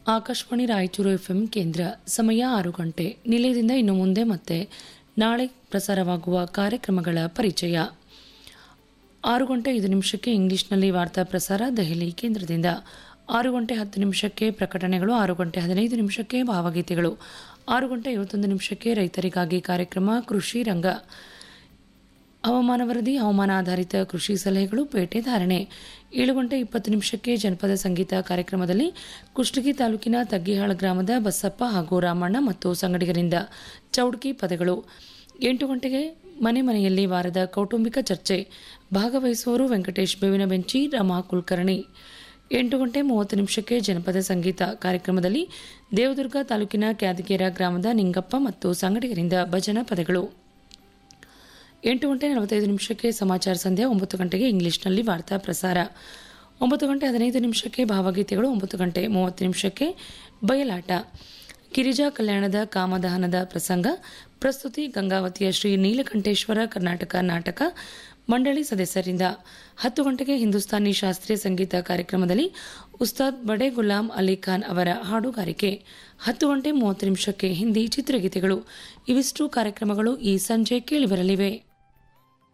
Akashvani Raichur FM ಕೇಂದ್ರ ಸಮಯ ಆರು ಗಂಟೆ ನಿಲಯದಿಂದ ಇನ್ನು ಮುಂದೆ ಮತ್ತೆ ನಾಳೆ ಪ್ರಸಾರವಾಗುವ ಕಾರ್ಯಕ್ರಮಗಳ ಪರಿಚಯ ಆರು ಗಂಟೆ ಐದು ನಿಮಿಷಕ್ಕೆ ಇಂಗ್ಲಿಷ್ನಲ್ಲಿ ವಾರ್ತಾ ಪ್ರಸಾರ ದೆಹಲಿ ಕೇಂದ್ರದಿಂದ ಆರು ಗಂಟೆ ಹತ್ತು ನಿಮಿಷಕ್ಕೆ ಪ್ರಕಟಣೆಗಳು ಆರು ಗಂಟೆ ಹದಿನೈದು ನಿಮಿಷಕ್ಕೆ ಭಾವಗೀತೆಗಳು ಆರು ಗಂಟೆ ಐವತ್ತೊಂದು ನಿಮಿಷಕ್ಕೆ ರೈತರಿಗಾಗಿ ಕಾರ್ಯಕ್ರಮ ಕೃಷಿ ರಂಗ ಹವಾಮಾನ ವರದಿ ಹವಾಮಾನ ಆಧಾರಿತ ಕೃಷಿ ಸಲಹೆಗಳು ಪೇಟೆ ಧಾರಣೆ ಏಳು ಗಂಟೆ ಇಪ್ಪತ್ತು ನಿಮಿಷಕ್ಕೆ ಜನಪದ ಸಂಗೀತ ಕಾರ್ಯಕ್ರಮದಲ್ಲಿ ಕುಷ್ಟಗಿ ತಾಲೂಕಿನ ತಗ್ಗಿಹಾಳ ಗ್ರಾಮದ ಬಸಪ್ಪ ಹಾಗೂ ರಾಮಣ್ಣ ಮತ್ತು ಸಂಗಡಿಗರಿಂದ ಚೌಡ್ಕಿ ಪದಗಳು ಎಂಟು ಗಂಟೆಗೆ ಮನೆ ಮನೆಯಲ್ಲಿ ವಾರದ ಕೌಟುಂಬಿಕ ಚರ್ಚೆ ಭಾಗವಹಿಸುವವರು ವೆಂಕಟೇಶ್ ಬೇವಿನ ಬೆಂಚಿ ರಮಾ ಕುಲಕರ್ಣಿ ಎಂಟು ಗಂಟೆ ಮೂವತ್ತು ನಿಮಿಷಕ್ಕೆ ಜನಪದ ಸಂಗೀತ ಕಾರ್ಯಕ್ರಮದಲ್ಲಿ ದೇವದುರ್ಗ ತಾಲೂಕಿನ ಕ್ಯಾದಗೇರ ಗ್ರಾಮದ ನಿಂಗಪ್ಪ ಮತ್ತು ಸಂಗಡಿಗರಿಂದ ಭಜನಾ ಪದಗಳು ಎಂಟು ಗಂಟೆ ನಲವತ್ತೈದು ನಿಮಿಷಕ್ಕೆ ಸಮಾಚಾರ ಸಂಧ್ಯಾ ಒಂಬತ್ತು ಗಂಟೆಗೆ ಇಂಗ್ಲಿಷ್ನಲ್ಲಿ ವಾರ್ತಾ ಪ್ರಸಾರ ಒಂಬತ್ತು ಗಂಟೆ ಹದಿನೈದು ನಿಮಿಷಕ್ಕೆ ಭಾವಗೀತೆಗಳು ಒಂಬತ್ತು ಗಂಟೆ ಮೂವತ್ತು ನಿಮಿಷಕ್ಕೆ ಬಯಲಾಟ ಗಿರಿಜಾ ಕಲ್ಯಾಣದ ಕಾಮದಹನದ ಪ್ರಸಂಗ ಪ್ರಸ್ತುತಿ ಗಂಗಾವತಿಯ ಶ್ರೀ ನೀಲಕಂಠೇಶ್ವರ ಕರ್ನಾಟಕ ನಾಟಕ ಮಂಡಳಿ ಸದಸ್ಯರಿಂದ ಹತ್ತು ಗಂಟೆಗೆ ಹಿಂದೂಸ್ತಾನಿ ಶಾಸ್ತ್ರೀಯ ಸಂಗೀತ ಕಾರ್ಯಕ್ರಮದಲ್ಲಿ ಉಸ್ತಾದ್ ಬಡೆ ಗುಲಾಂ ಅಲಿ ಖಾನ್ ಅವರ ಹಾಡುಗಾರಿಕೆ ಹತ್ತು ಗಂಟೆ ಮೂವತ್ತು ನಿಮಿಷಕ್ಕೆ ಹಿಂದಿ ಚಿತ್ರಗೀತೆಗಳು ಇವಿಷ್ಟು ಕಾರ್ಯಕ್ರಮಗಳು ಈ ಸಂಜೆ ಕೇಳಿಬರಲಿವೆ